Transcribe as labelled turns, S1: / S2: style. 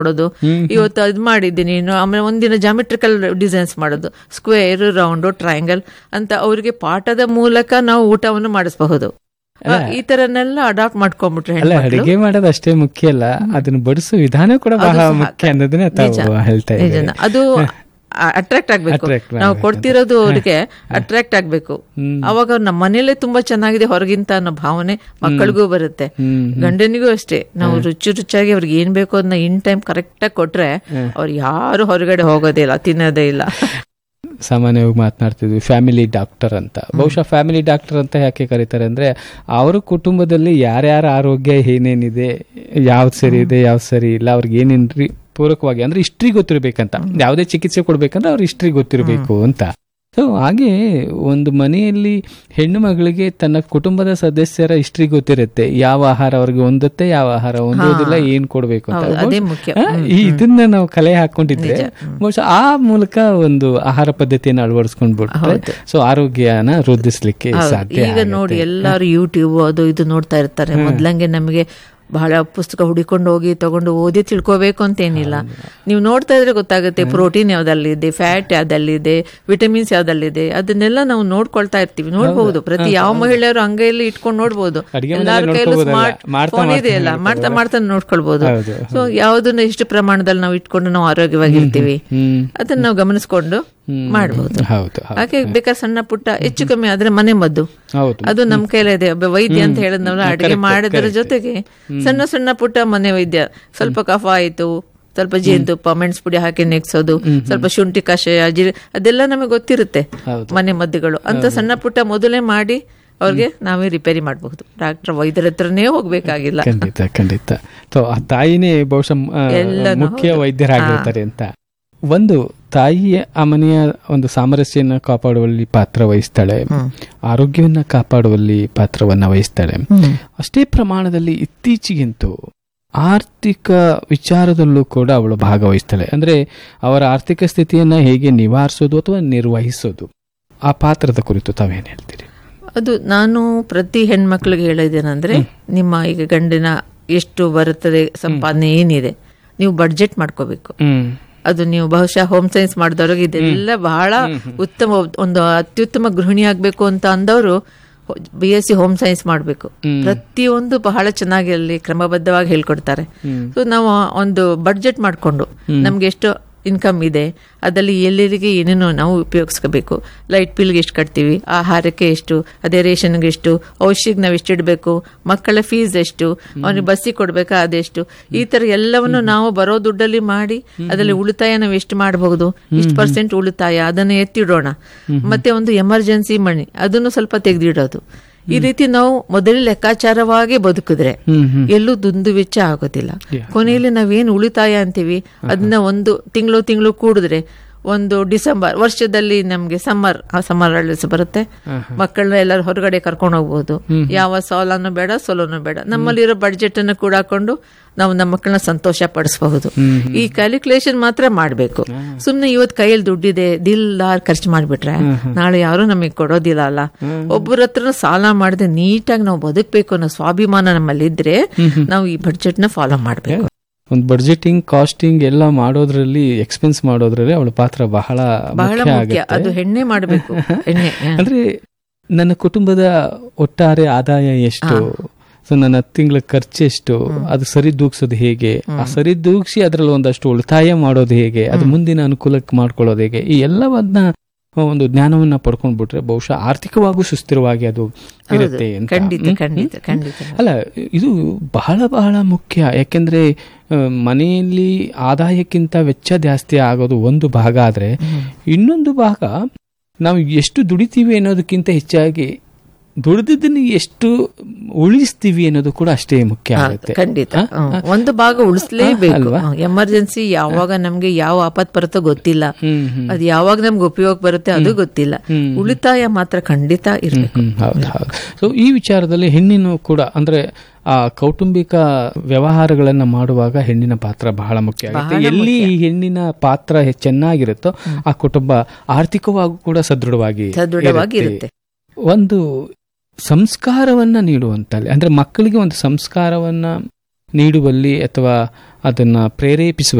S1: ಮಾಡೋದು ಇವತ್ತು ಅದು ಮಾಡಿದ್ದೀನಿ ಇನ್ನು ಆಮೇಲೆ ಒಂದಿನ ಜಾಮೆಟ್ರಿಕಲ್ ಡಿಸೈನ್ಸ್ ಮಾಡೋದು ಸ್ಕ್ವೇರ್ ರೌಂಡ್ ಟ್ರಯಾಂಗಲ್ ಅಂತ ಅವರಿಗೆ ಪಾಠದ ಮೂಲಕ ನಾವು ಊಟವನ್ನು ಮಾಡಿಸಬಹುದು ಆ, ಈ ತರನೆಲ್ಲ ಅಡಾಪ್ಟ್ ಮಾಡ್ಕೊಂಡ್ಬಿಟ್ರೆ
S2: ಅಲ್ಲ
S1: ಹೆಣ್ಮಕ್ಳು.
S2: ಅಡಿಗೆ ಮಾಡೋದು ಅಷ್ಟೇ ಮುಖ್ಯ ಅಲ್ಲ ಅದನ್ನ ಬಡಿಸೋ ವಿಧಾನ ಕೂಡ ಬಹಳ
S1: ಅದು ಸಹ
S2: ಮುಖ್ಯ ಅನ್ನೋದನ್ನ
S1: ನಿಜ.
S2: ತಾವು ಹೇಳ್ತಾ ಇದ್ದೀರಿ
S1: ನಿಜನ. ಅದು ಅಟ್ರಾಕ್ಟ್ ಆಗ್ಬೇಕು
S2: Attract
S1: ನಾವು
S2: ಮಾಡ್ಬೇಕು
S1: ಕೊಡ್ತಿರೋದು ಅವ್ರಿಗೆ ಅಟ್ರಾಕ್ಟ್ ಆಗ್ಬೇಕು ಅವಾಗ ನಮ್ಮ ಮನೇಲೆ ತುಂಬಾ ಚೆನ್ನಾಗಿದೆ ಹೊರಗಿಂತ ಅನ್ನೋ ಭಾವನೆ ಮಕ್ಕಳಿಗೂ ಬರುತ್ತೆ
S2: ಹ್ಮ್.
S1: ಗಂಡನಿಗೂ ಅಷ್ಟೇ ನಾವು ರುಚಿ ರುಚಿಯಾಗಿ ಅವ್ರಿಗೆ ಏನ್ ಬೇಕು ಅದನ್ನ ಇನ್ ಟೈಮ್ ಕರೆಕ್ಟ್ ಆಗಿ ಕೊಟ್ರೆ ಅವ್ರು ಯಾರು ಹೊರಗಡೆ ಹೋಗೋದೇ ಇಲ್ಲ ತಿನ್ನೋದೇ ಇಲ್ಲ
S2: ಸಾಮಾನ್ಯವಾಗಿ ಮಾತನಾಡ್ತಿದ್ವಿ ಫ್ಯಾಮಿಲಿ ಡಾಕ್ಟರ್ ಅಂತ ಬಹುಶಃ ಫ್ಯಾಮಿಲಿ ಡಾಕ್ಟರ್ ಅಂತ ಯಾಕೆ ಕರೀತಾರೆ ಅಂದ್ರೆ ಅವ್ರ ಕುಟುಂಬದಲ್ಲಿ ಯಾರ್ಯಾರ ಆರೋಗ್ಯ ಏನೇನಿದೆ ಯಾವ್ದು ಸರಿ ಇದೆ ಯಾವ್ದು ಸರಿ ಇಲ್ಲ ಅವ್ರಿಗೆ ಏನೇನ್ರಿ ಪೂರಕವಾಗಿ ಅಂದ್ರೆ ಹಿಸ್ಟ್ರಿ ಗೊತ್ತಿರ್ಬೇಕಂತ ಯಾವುದೇ ಚಿಕಿತ್ಸೆ ಕೊಡ್ಬೇಕಂದ್ರೆ ಅವ್ರ ಹಿಸ್ಟ್ರಿ ಗೊತ್ತಿರಬೇಕು ಅಂತ ಸೊ ಹಾಗೆ ಒಂದು ಮನೆಯಲ್ಲಿ ಹೆಣ್ಣು ಮಗಳಿಗೆ ತನ್ನ ಕುಟುಂಬದ ಸದಸ್ಯರ ಹಿಸ್ಟ್ರಿ ಗೊತ್ತಿರುತ್ತೆ ಯಾವ ಆಹಾರ ಅವ್ರಿಗೆ ಹೊಂದುತ್ತೆ ಯಾವ ಆಹಾರ ಹೊಂದೋದಿಲ್ಲ ಏನ್ ಕೊಡ್ಬೇಕು ಅಂತ
S1: ಹೌದು, ಅದೇ ಮುಖ್ಯ.
S2: ಆ, ಈ ಇದನ್ನ ನಾವು ಕಲೆ ಹಾಕೊಂಡಿದ್ರೆ ಬಹುಶಃ ಆ ಮೂಲಕ ಒಂದು ಆಹಾರ ಪದ್ಧತಿಯನ್ನು ಅಳವಡಿಸ್ಕೊಂಡ್ಬಿಟ್ರೆ ಸೊ ಆರೋಗ್ಯನ ವೃದ್ಧಿಸ್ಲಿಕ್ಕೆ
S1: ಹೌದು.
S2: ಸಾಧ್ಯ
S1: ಈಗ ನೋಡಿ ಎಲ್ಲಾರು ಯೂಟ್ಯೂಬ್ ಅದು ಇದು ನೋಡ್ತಾ ಇರ್ತಾರೆ ಮೊದ್ಲಂಗೆ ನಮಗೆ ಬಹಳ ಪುಸ್ತಕ ಹುಡಿಕೊಂಡು ಹೋಗಿ ತಗೊಂಡು ಓದಿ ತಿಳ್ಕೋಬೇಕು ಅಂತ ಏನಿಲ್ಲ ನೀವು ನೋಡ್ತಾ ಇದ್ರೆ ಗೊತ್ತಾಗುತ್ತೆ ಪ್ರೋಟೀನ್ ಯಾವ್ದಲ್ಲಿದೆ ಫ್ಯಾಟ್ ಯಾವ್ದಲ್ಲಿದೆ ವಿಟಮಿನ್ಸ್ ಯಾವ್ದಲ್ಲಿದೆ ಅದನ್ನೆಲ್ಲ ನಾವು ನೋಡ್ಕೊಳ್ತಾ ಇರ್ತೀವಿ ನೋಡ್ಬಹುದು ಪ್ರತಿ ಯಾವ ಮಹಿಳೆಯರು ಅಂಗೈಯಲ್ಲಿ ಇಟ್ಕೊಂಡು ನೋಡ್ಬೋದು
S2: ಅಡ್ಗೆ ಮನೆಯಲ್ಲೇ
S1: ಎಲ್ಲಾರ ಕೈಯಲ್ಲೂ
S2: ನೋಡ್ಕೋಬೋದಲ್ಲ.
S1: ಸ್ಮಾರ್ಟ್
S2: ಮಾಡ್ತಾ
S1: ಫೋನ್ ಇದೆ ಅಲ್ಲ ಮಾಡ್ತಾ ಮಾಡ್ತಾ ನೋಡ್ಕೊಳ್ಬಹುದು ಸೊ ಯಾವ್ದನ್ನ ಎಷ್ಟು ಪ್ರಮಾಣದಲ್ಲಿ ನಾವು ಇಟ್ಕೊಂಡು ನಾವು ಆರೋಗ್ಯವಾಗಿರ್ತೀವಿ
S2: ಹ್ಮ್
S1: ಅದನ್ನ ನಾವು ಗಮನಿಸ್ಕೊಂಡು ಮಾಡಬಹುದು
S2: ಹೌದು ಹೌದು
S1: ಹಾಗೆ ಬೇಕಾದ್ರೆ ಸಣ್ಣ ಪುಟ್ಟ ಹೆಚ್ಚು ಕಮ್ಮಿ ಆದ್ರೆ ಮನೆ ಮದ್ದು
S2: ಹೌದು
S1: ಅದು ನಮ್ ಕೈಲಿದೆ ಒಬ್ಬ ವೈದ್ಯ ಅಂತ ಹೇಳಿದ್ನಲ್ಲ ಅಡಿಗೆ ಮಾಡೋದ್ರ ಜೊತೆಗೆ ಸಣ್ಣ ಸಣ್ಣ ಪುಟ್ಟ ಮನೆ ವೈದ್ಯ ಸ್ವಲ್ಪ ಕಫ ಆಯ್ತು ಸ್ವಲ್ಪ ಜೇನುತುಪ್ಪ ಮೆಣಸು ಪುಡಿ ಹಾಕಿ ನೆಗ್ಸೋದು ಸ್ವಲ್ಪ ಶುಂಠಿ ಕಷಾಯ ಜೀರಿ ಅದೆಲ್ಲ ನಮಗೆ ಗೊತ್ತಿರುತ್ತೆ ಮನೆ ಮದ್ದುಗಳು ಅಂತ ಸಣ್ಣ ಪುಟ್ಟ ಮೊದಲೇ ಮಾಡಿ ಅವ್ರಿಗೆ ನಾವೇ ರಿಪೇರಿ ಮಾಡಬಹುದು ಡಾಕ್ಟರ್ ವೈದ್ಯರ ಹತ್ರನೇ ಹೋಗ್ಬೇಕಾಗಿಲ್ಲ
S2: ಖಂಡಿತ ಖಂಡಿತ ಸೊ ಆ ತಾಯಿನೇ ಬಹುಶಃ ಆ,
S1: ಎಲ್ಲನೂ
S2: ಮುಖ್ಯ
S1: ಹೌದು.
S2: ವೈದ್ಯರಾಗಿರ್ತಾರೆ ಅಂತ ಒಂದು ತಾಯಿಯ ಆ ಮನೆಯ ಒಂದು ಸಾಮರಸ್ಯನ ಕಾಪಾಡುವಲ್ಲಿ ಪಾತ್ರ ವಹಿಸ್ತಾಳೆ ಆರೋಗ್ಯವನ್ನ ಕಾಪಾಡುವಲ್ಲಿ ಪಾತ್ರವನ್ನ ವಹಿಸ್ತಾಳೆ ಅಷ್ಟೇ ಪ್ರಮಾಣದಲ್ಲಿ ಇತ್ತೀಚೆಗಂತೂ ಆರ್ಥಿಕ ವಿಚಾರದಲ್ಲೂ ಕೂಡ ಅವಳು ಭಾಗವಹಿಸ್ತಾಳೆ ಅಂದ್ರೆ ಅವರ ಆರ್ಥಿಕ ಸ್ಥಿತಿಯನ್ನ ಹೇಗೆ ನಿವಾರಿಸೋದು ಅಥವಾ ನಿರ್ವಹಿಸೋದು ಆ ಪಾತ್ರದ ಕುರಿತು ತಾವೇನ್ ಹೇಳ್ತೀರಿ
S1: ಅದು ನಾನು ಪ್ರತಿ ಹೆಣ್ಮಕ್ಳಿಗೆ ಹೇಳಿದ್ದೇನೆಂದ್ರೆ ನಿಮ್ಮ ಈಗ ಗಂಡಿನ ಎಷ್ಟು ಬರುತ್ತದೆ ಸಂಪಾದನೆ ಏನಿದೆ ನೀವು ಬಡ್ಜೆಟ್ ಮಾಡ್ಕೋಬೇಕು
S2: ಹ್ಮ್
S1: ಅದು ನೀವು ಬಹುಶಃ ಹೋಮ್ ಸೈನ್ಸ್ ಮಾಡಿದವ್ರಿಗೆ ಇದೆಲ್ಲ ಬಹಳ ಉತ್ತಮ ಒಂದು ಅತ್ಯುತ್ತಮ ಗೃಹಿಣಿ ಆಗ್ಬೇಕು ಅಂತ ಅಂದವರು B S C home science ಮಾಡಬೇಕು ಪ್ರತಿಯೊಂದು ಬಹಳ ಚೆನ್ನಾಗಿ ಅಲ್ಲಿ ಕ್ರಮಬದ್ಧವಾಗಿ ಹೇಳ್ಕೊಡ್ತಾರೆ ಸೊ ನಾವು ಒಂದು ಬಡ್ಜೆಟ್ ಮಾಡಿಕೊಂಡು ನಮ್ಗೆ ಎಷ್ಟು ಇನ್ಕಮ್ ಇದೆ ಅದರಲ್ಲಿ ಎಲ್ಲರಿಗೆ ಏನೇನೋ ನಾವು ಉಪಯೋಗಿಸ್ಕೋಬೇಕು ಲೈಟ್ ಬಿಲ್ಗೆ ಎಷ್ಟು ಕಟ್ತೀವಿ ಆಹಾರಕ್ಕೆ ಎಷ್ಟು ಅದೇ ರೇಷನ್ಗೆ ಎಷ್ಟು ಔಷಧಿಗೆ ನಾವು ಎಷ್ಟು ಇಡಬೇಕು ಮಕ್ಕಳ ಫೀಸ್ ಎಷ್ಟು ಅವನಿಗೆ ಬಸ್ಸಿಗೆ ಕೊಡ್ಬೇಕಾ ಅದೆಷ್ಟು ಈ ತರ ಎಲ್ಲವನ್ನು ನಾವು ಬರೋ ದುಡ್ಡಲ್ಲಿ ಮಾಡಿ ಅದರಲ್ಲಿ ಉಳಿತಾಯ ನಾವು ಎಷ್ಟು ಮಾಡಬಹುದು ಇಷ್ಟು ಪರ್ಸೆಂಟ್ ಉಳಿತಾಯ ಅದನ್ನು ಎತ್ತಿಡೋಣ ಮತ್ತೆ ಒಂದು ಎಮರ್ಜೆನ್ಸಿ ಮಣಿ ಅದನ್ನು ಸ್ವಲ್ಪ ತೆಗೆದಿಡೋದು ಈ ರೀತಿ ನಾವು ಮೊದಲೇ ಲೆಕ್ಕಾಚಾರವಾಗಿ ಬದುಕಿದ್ರೆ ಎಲ್ಲೂ ದುಂದು ವೆಚ್ಚ ಆಗೋದಿಲ್ಲ ಕೊನೆಯಲ್ಲಿ ನಾವೇನು ಉಳಿತಾಯ ಅಂತೀವಿ ಅದನ್ನ ಒಂದು ತಿಂಗಳು ತಿಂಗಳು ಕೂಡಿದ್ರೆ ಒಂದು ಡಿಸೆಂಬರ್ ವರ್ಷದಲ್ಲಿ ನಮ್ಗೆ ಸಮ್ಮರ್ ಆ ಸಮ್ಮರ್ ಹಾಲಿಡೇಸ್ ಬರುತ್ತೆ ಮಕ್ಕಳನ್ನ ಎಲ್ಲರೂ ಹೊರಗಡೆ ಕರ್ಕೊಂಡು ಹೋಗ್ಬೋದು ಯಾವ ಸಾಲನು ಬೇಡ ಸೋಲನು ಬೇಡ ನಮ್ಮಲ್ಲಿರೋ ಬಡ್ಜೆಟ್ ಅನ್ನು ಕೂಡ ಹಾಕೊಂಡು ನಾವು ನಮ್ಮ ಮಕ್ಕಳನ್ನ ಸಂತೋಷ ಪಡಿಸಬಹುದು ಈ ಕ್ಯಾಲ್ಕುಲೇಷನ್ ಮಾತ್ರ ಮಾಡಬೇಕು ಸುಮ್ನೆ ಇವತ್ತು ಕೈಯಲ್ಲಿ ದುಡ್ಡಿದೆ ದಿಲ್ದಾರ್ ಖರ್ಚು ಮಾಡಿಬಿಟ್ರೆ ನಾಳೆ ಯಾರು ನಮಗೆ ಕೊಡೋದಿಲ್ಲ ಅಲ್ಲ ಒಬ್ಬರ ಹತ್ರ ಸಾಲ ಮಾಡದೆ ನೀಟಾಗಿ ನಾವು ಬದುಕಬೇಕು ಅನ್ನೋ ಸ್ವಾಭಿಮಾನ ನಮ್ಮಲ್ಲಿ ಇದ್ರೆ ನಾವು ಈ ಬಡ್ಜೆಟ್ ನ ಫಾಲೋ ಮಾಡಬೇಕು
S2: ಒಂದು ಬಡ್ಜೆಟಿಂಗ್ ಕಾಸ್ಟಿಂಗ್ ಎಲ್ಲ ಮಾಡೋದ್ರಲ್ಲಿ ಎಕ್ಸ್ಪೆನ್ಸ್ ಮಾಡೋದ್ರಲ್ಲಿ ಅವಳ ಪಾತ್ರ ಬಹಳ
S1: ಬಹಳ
S2: ಮುಖ್ಯ
S1: ಮುಖ್ಯ
S2: ಆಗುತ್ತೆ
S1: ಅದು ಹೆಣ್ಣೆ ಮಾಡಬೇಕು ಹೆಣ್ಣೆ ಹ.
S2: ಅಂದ್ರೆ ನನ್ನ ಕುಟುಂಬದ ಒಟ್ಟಾರೆ ಆದಾಯ ಎಷ್ಟು ಸೊ ನನ್ನ ತಿಂಗಳ ಖರ್ಚು ಎಷ್ಟು ಅದು ಸರಿ ದೂಗ್ಸೋದು ಹೇಗೆ ಆ ಸರಿ ದೂಗ್ಸಿ ಅದರಲ್ಲಿ ಒಂದಷ್ಟು ಉಳಿತಾಯ ಮಾಡೋದು ಹೇಗೆ ಅದು ಮುಂದಿನ ಅನುಕೂಲಕ್ಕೆ ಮಾಡ್ಕೊಳ್ಳೋದು ಹೇಗೆ ಈ ಎಲ್ಲವನ್ನ ಒಂದು ಜ್ಞಾನವನ್ನ ಪಡ್ಕೊಂಡ್ಬಿಟ್ರೆ ಬಹುಶಃ ಆರ್ಥಿಕವಾಗೂ ಸುಸ್ಥಿರವಾಗಿ ಅದು ಇರುತ್ತೆ ಅಂತ
S1: ಖಂಡಿತ
S2: ಹ್ಮ್?
S1: ಖಂಡಿತ ಖಂಡಿತ
S2: ಅಲ್ಲ ಇದು ಬಹಳ ಬಹಳ ಮುಖ್ಯ ಯಾಕೆಂದ್ರೆ ಆ, ಮನೆಯಲ್ಲಿ ಆದಾಯಕ್ಕಿಂತ ವೆಚ್ಚ ಜಾಸ್ತಿ ಆಗೋದು ಒಂದು ಭಾಗ ಆದ್ರೆ ಇನ್ನೊಂದು ಭಾಗ ನಾವು ಎಷ್ಟು ದುಡಿತೀವಿ ಅನ್ನೋದಕ್ಕಿಂತ ಹೆಚ್ಚಾಗಿ ದುಡಿದನ್ನ ಎಷ್ಟು ಉಳಿಸ್ತೀವಿ ಅನ್ನೋದು ಕೂಡ ಅಷ್ಟೇ ಮುಖ್ಯ
S1: ಹಾ,
S2: ಆಗುತ್ತೆ
S1: ಖಂಡಿತ
S2: ಆ?
S1: ಹ್ಮ್. ಒಂದು ಭಾಗ ಉಳಿಸ್ಲೇಬೇಕು
S2: ಅಲ್ವಾ?
S1: ಎಮರ್ಜೆನ್ಸಿ ಯಾವಾಗ ನಮ್ಗೆ ಯಾವ ಆಪತ್ ಬರುತ್ತೋ ಗೊತ್ತಿಲ್ಲ
S2: ಹ್ಮ್, ಹ್ಮ್.
S1: ಅದು ಯಾವಾಗ ನಮ್ಗೆ ಉಪಯೋಗ ಬರುತ್ತೆ ಅದು ಗೊತ್ತಿಲ್ಲ ಉಳಿತಾಯ ಮಾತ್ರ ಖಂಡಿತ ಇರ್ಬೇಕು
S2: ಹ್ಮ್, ಹೌದು ಹೌದು ಸೊ ಈ ವಿಚಾರದಲ್ಲಿ ಹೆಣ್ಣಿನ ಕೂಡ ಅಂದ್ರೆ ಆ ಕೌಟುಂಬಿಕ ವ್ಯವಹಾರಗಳನ್ನ ಮಾಡುವಾಗ ಹೆಣ್ಣಿನ ಪಾತ್ರ ಬಹಳ ಮುಖ್ಯ ಆಗುತ್ತೆ ಎಲ್ಲಿ ಈ ಹೆಣ್ಣಿನ ಪಾತ್ರ ಹೆ- ಚೆನ್ನಾಗಿರುತ್ತೋ ಆ ಕುಟುಂಬ ಆರ್ಥಿಕವಾಗೂ ಕೂಡ ಸದೃಢವಾಗಿ
S1: ಸದೃಢವಾಗಿ
S2: ಇರುತ್ತೆ.
S1: ಇರುತ್ತೆ
S2: ಒಂದು ಸಂಸ್ಕಾರವನ್ನ ನೀಡುವಂತಲ್ಲಿ ಅಂದ್ರೆ ಮಕ್ಕಳಿಗೆ ಒಂದು ಸಂಸ್ಕಾರವನ್ನ ನೀಡುವಲ್ಲಿ ಅಥವಾ ಅದನ್ನ ಪ್ರೇರೇಪಿಸುವ